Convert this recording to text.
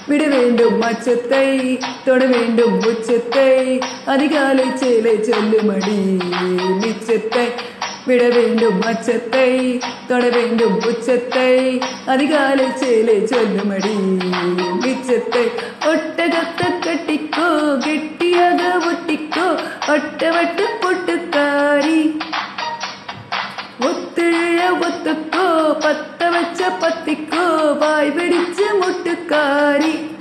விட வேண்டும் அச்சத்தை தொட வேண்டும் உச்சத்தை அதிகாலை சேலை சொல்லுமடி மிச்சத்தை விட வேண்டும் அச்சத்தை தொட வேண்டும் உச்சத்தை அதிகாலை சேலை சொல்லுமடி மிச்சத்தை ஒட்டகத்தை கட்டிக்கோ கெட்டியாக ஒட்டிக்கோ ஒட்டவட்ட பொட்டுக்காரி ஒத்துழைய ஒத்துக்கோ பத்த வச்ச பத்திக்கோ வாய் வெடிச்ச முட்டுக்காரி